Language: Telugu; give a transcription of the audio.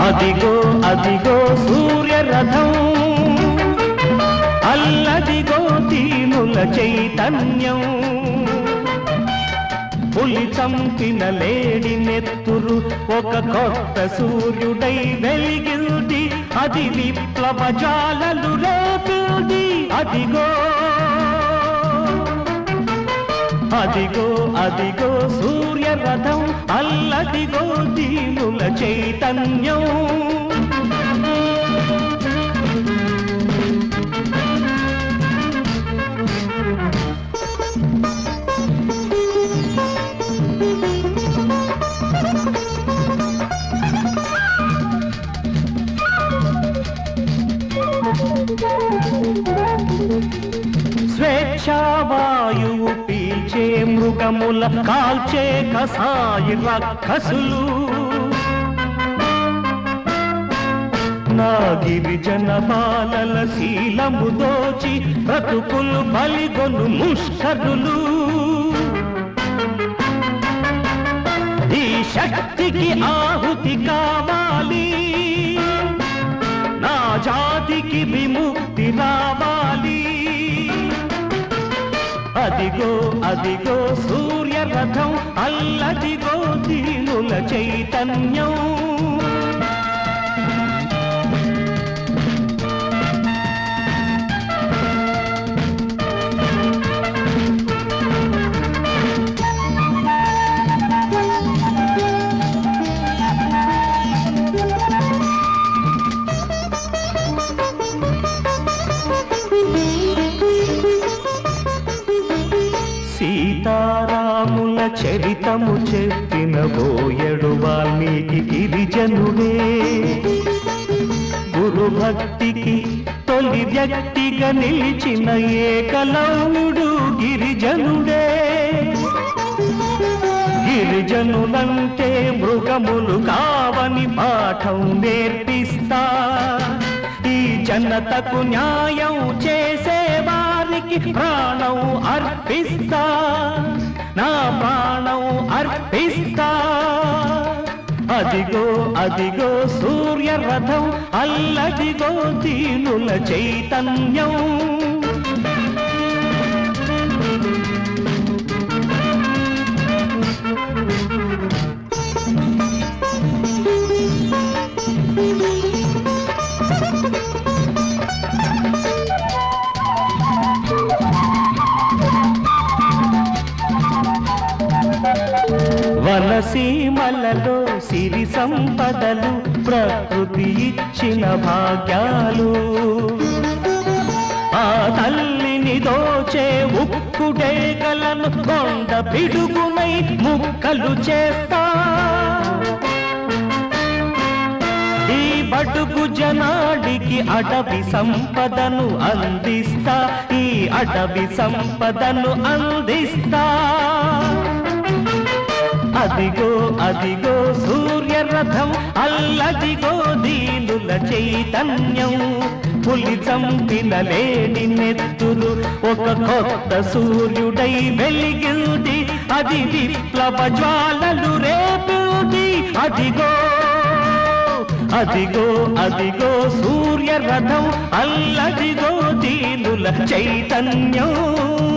అదిగో అదిగో సూర్యరథం అల్లదిగో దీనుల చైతన్యం పులి చంపిన లేడి నెత్తురు ఒక కొత్త సూర్యుడై వెలిగింది అది విప్లవ జ్వాలలు రేపింది అదిగో అదిగో అదిగో సూర్యరథం అల్లదిగో దీనుల చైతన్యం స్వేచ్ఛావాయువు పీల్చే మృగముల కాల్చే కసాయి రక్కసులు నా గిరిజన బాలల శీలము దోచి బ్రతుకులు బలిగొను ముష్కరులు ఈ శక్తికి ఆహుతి కావాలి నా జాతికి విముక్తి రావాలి అదిగో అదిగో సూర్యరథం అల్లదిగో దీనుల చైతన్యం సీతారాముల చరితము చెప్పిన బోయడు వాల్మీకి గిరిజనుడే గురు భక్తికి తొలి వ్యక్తిగా నిలిచిన ఏకలవుడు గిరిజనుడే గిరిజనులంటే మృగములు కావని పాఠం నేర్పిస్తా ఈ జనతకు న్యాయం చేసే వారికి ప్రాణం అర్పిస్తా నా ప్రాణం అర్పిస్తా అదిగో అదిగో సూర్యరథం అల్లదిగో దీనుల చైతన్యం వనసీమలలో సిరి సంపదలు ప్రకృతి ఇచ్చిన భాగ్యాలు ఆ తల్లిని దోచే ఉక్కుడేగలను కొండ పిడుగునై ముక్కలు చేస్తా ఈ బడుగు జనాడికి అడవి సంపదను అందిస్తా ఈ అడవి సంపదను అందిస్తా అదిగో అదిగో సూర్యరథం అల్లదిగో దీనుల చైతన్యం పులి చంపిన లేడి నెత్తురు ఒక కొత్త సూర్యుడై వెలిగింది అది విప్లవ జ్వాలలు రేపింది అదిగో అదిగో అదిగో సూర్యరథం అల్లదిగో దీనుల చైతన్యం